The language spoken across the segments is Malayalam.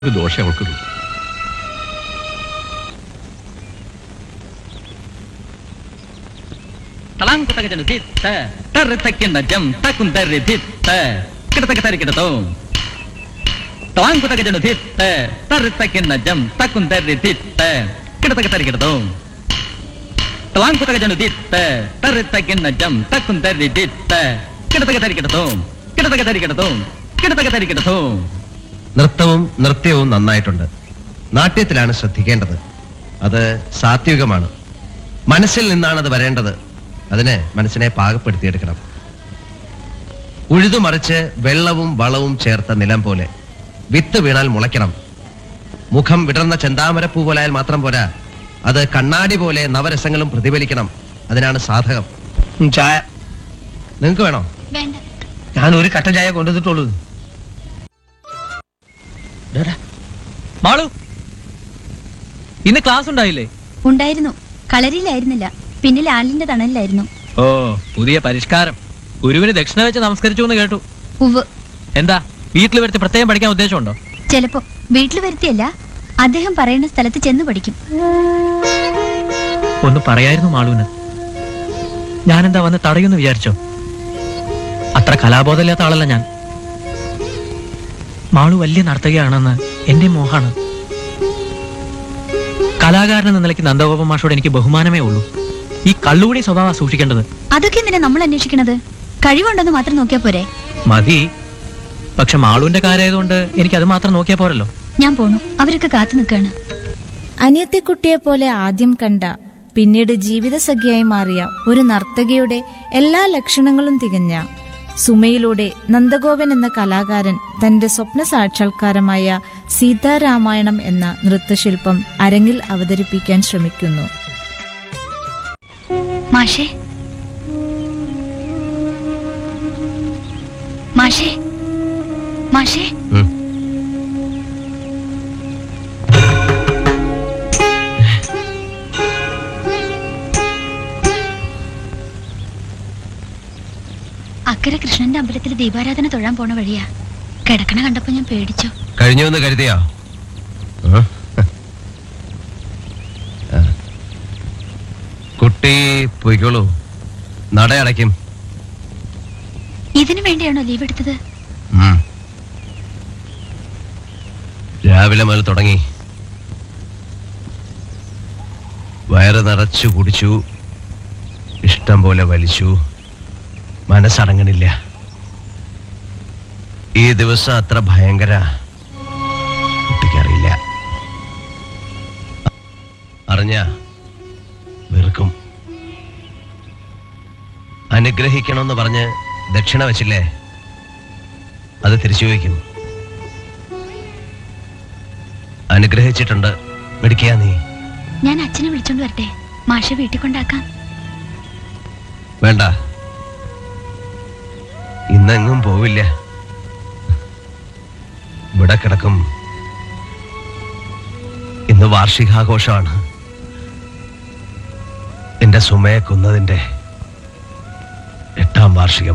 ഒരു ദോഷം അവൾക്കുള്ളൂ ತಲಾಂಕ ತಗಜನು ತಿತ್ತ ತರ್ರಿ ತಕ್ಕಿಂದ ಜಂ ತಕ್ಕುಂ ತರ್ರಿ ತಿತ್ತ ಕಿಡತಕ ತರಿ ಕಿಡತೋ ತಲಾಂಕ ತಗಜನು ತಿತ್ತ ತರ್ರಿ ತಕ್ಕಿಂದ ಜಂ ತಕ್ಕುಂ ತರ್ರಿ ತಿತ್ತ ಕಿಡತಕ ತರಿ ಕಿಡತೋ ತಲಾಂಕ ತಗಜನು ತಿತ್ತ ತರ್ರಿ ತಕ್ಕಿಂದ ಜಂ ತಕ್ಕುಂ ತರ್ರಿ ತಿತ್ತ ಕಿಡತಕ ತರಿ ಕಿಡತೋ ಕಿಡತಕ ತರಿ ಕಿಡತೋ ಕಿಡತಕ ತರಿ ಕಿಡತೋ നൃത്തവും നൃത്യവും നന്നായിട്ടുണ്ട് നാട്യത്തിലാണ് ശ്രദ്ധിക്കേണ്ടത് അത് സാത്വികമാണ് മനസ്സിൽ നിന്നാണ് അത് വരേണ്ടത് അതിന് മനസ്സിനെ പാകപ്പെടുത്തിയെടുക്കണം ഉഴുതുമറിച്ച് വെള്ളവും വളവും ചേർത്ത നിലം പോലെ വിത്ത് വീണാൽ മുളയ്ക്കണം മുഖം വിടർന്ന ചെന്താമരപ്പൂ പോലായാൽ മാത്രം പോരാ അത് കണ്ണാടി പോലെ നവരസങ്ങളും പ്രതിഫലിക്കണം അതിനാണ് സാധകം ഉം, ചായ നിങ്ങൾക്ക് വേണോ വേണ്ട ഞാൻ ഒരു കട്ടൻ ചായ കൊണ്ടുവന്നിട്ടുള്ളൂ മാളു ഇന്ന് ക്ലാസ് ഉണ്ടായില്ലേ ഉണ്ടായിരുന്നു കളരിയിലായിരുന്നില്ല പിന്നിൽ ആലിന്റെ തണലിലായിരുന്നു ഓ പുതിയ പരിഷ്കാരം ഗുരുവിന് ദക്ഷിണ വെച്ച് നമസ്കരിച്ചു എന്ന് കേട്ടു ഉവ് എന്താ വീട്ടിൽ വരുത്തി പ്രത്യേകം പഠിക്കാൻ ഉദ്ദേശമുണ്ടോ ചിലപ്പോ വീട്ടിൽ വരുത്തിയല്ല അദ്ദേഹം പറയുന്ന സ്ഥലത്ത് ചെന്ന് പഠിക്കും ഒന്ന് പറയായിരുന്നു മാളുവിന് ഞാനെന്താ വന്ന് തടയുമെന്ന് വിചാരിച്ചോ അത്ര കലാബോധമില്ലാത്ത ആളല്ല ഞാൻ മാളു വലിയ നർത്തകിയാണെന്ന് എന്റെ മോഹാണ് കലാകാരൻ എന്ന നിലയ്ക്ക് നന്ദഗോപ മാഷോട് എനിക്ക് ബഹുമാനമേ ഉള്ളൂ ഈ കള്ളുകൂടി സ്വഭാവം സൂക്ഷിക്കേണ്ടത് അതൊക്കെ എന്തിനാ നമ്മൾ അന്വേഷിക്കണത് കഴിവുണ്ടെന്ന് മാത്രം നോക്കിയാ പോരെ മതി പക്ഷെ മാളുവിന്റെ കാര്യമായതുകൊണ്ട് എനിക്ക് അത് മാത്രം നോക്കിയാൽ പോരല്ലോ ഞാൻ പോണു അവരൊക്കെ കാത്തു നിൽക്കാണ് അനിയത്തിക്കുട്ടിയെ പോലെ ആദ്യം കണ്ട പിന്നീട് ജീവിതസഖിയായി മാറിയ ഒരു നർത്തകിയുടെ എല്ലാ ലക്ഷണങ്ങളും തികഞ്ഞ സുമയിലൂടെ നന്ദഗോപൻ എന്ന കലാകാരൻ തന്റെ സ്വപ്ന സാക്ഷാത്കാരമായ സീതാരാമായണം എന്ന നൃത്തശില്പം അരങ്ങിൽ അവതരിപ്പിക്കാൻ ശ്രമിക്കുന്നു മാഷേ മാഷേ മാഷേ ഉം. അക്കരെ കൃഷ്ണന്റെ അമ്പലത്തിൽ ദീപാരാധന തൊഴാൻ പോണ വഴിയാ കിടക്കണ കണ്ടപ്പോ ഞാൻ പേടിച്ചു കഴിഞ്ഞു എന്ന് കരുതിയോ ആ? ആ. കുട്ടി പോയിക്കോളൂ നട അടയ്ക്കും ഇതിനു വേണ്ടിയാണോ ലീവ് എടുത്തത് ഉം. രാവിലെ മുതൽ തുടങ്ങി വയറ് നിറച്ചു കുടിച്ചു ഇഷ്ടം പോലെ വലിച്ചു മനസ്സടങ്ങണില്ല ഈ ദിവസം അത്ര ഭയങ്കര കുട്ടിക്കറിയില്ല അറിഞ്ഞ വെറുക്കും അനുഗ്രഹിക്കണമെന്ന് പറഞ്ഞ് ദക്ഷിണ വെച്ചില്ലേ അത് തിരിച്ചു വയ്ക്കും അനുഗ്രഹിച്ചിട്ടുണ്ട് മിടിക്കുക നീ ഞാൻ അച്ഛനെ വിളിച്ചോണ്ട് വരട്ടെ മാഷ വീട്ടിൽ കൊണ്ടാക്കാം വേണ്ട ഇന്നെങ്ങും പോവില്ല ഇവിടെ കിടക്കും ഇന്ന് വാർഷികാഘോഷമാണ് എന്റെ സുമയെ കൊന്നതിന്റെ എട്ടാം വാർഷികം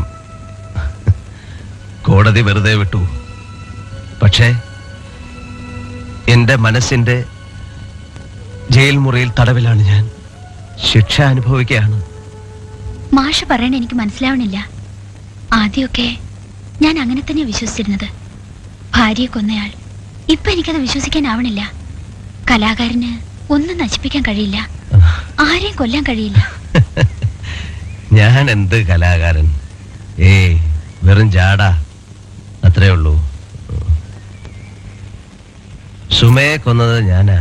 കോടതി വെറുതെ വിട്ടു പക്ഷേ എന്റെ മനസ്സിന്റെ ജയിൽ മുറിയിൽ തടവിലാണ് ഞാൻ ശിക്ഷ അനുഭവിക്കുകയാണ് മാഷ പറയണ എനിക്ക് മനസ്സിലാവണില്ല ആദ്യമൊക്കെ ഞാൻ അങ്ങനെ തന്നെ വിശ്വസിച്ചിരുന്നത് ഭാര്യയെ കൊന്നയാൾ ഇപ്പൊ എനിക്കത് വിശ്വസിക്കാനാവണില്ല കലാകാരന് ഒന്നും നശിപ്പിക്കാൻ കഴിയില്ല ആരെയും കൊല്ലാൻ കഴിയില്ല ഞാൻ എന്ത് കലാകാരൻ ഏയ് വെറും ജാട അത്രേ ഉള്ളൂ സുമയെ കൊന്നത് ഞാനാ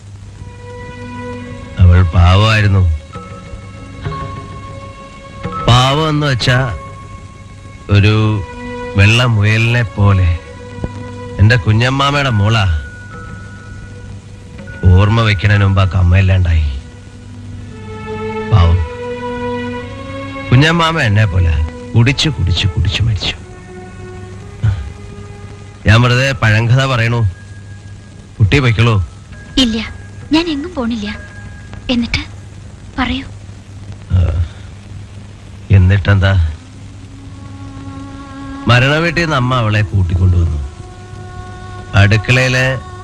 അവൾ പാവമായിരുന്നു പാവം എന്ന് വെച്ചാ ഒരു വെള്ള മുയലിനെ പോലെ എന്റെ കുഞ്ഞമ്മാമയുടെ മോള ഓർമ്മ വെക്കണതിന് മുമ്പ് ആ കമ്മയില്ലാണ്ടായി പാവം കുഞ്ഞമ്മാമ എന്നെ പോലെ കുടിച്ചു കുടിച്ചു കുടിച്ചു മരിച്ചു ഞാൻ വെറുതെ പഴങ്കഥ പറയണു കുട്ടി പൊയ്ക്കോളൂ ഇല്ല ഞാൻ എങ്ങും പോണില്ല എന്നിട്ട് പറയൂ എന്നിട്ടെന്താ മരണ വീട്ടിൽ നിന്ന് അമ്മ അവളെ കൂട്ടിക്കൊണ്ടുവന്നു അടുക്കളയിലെ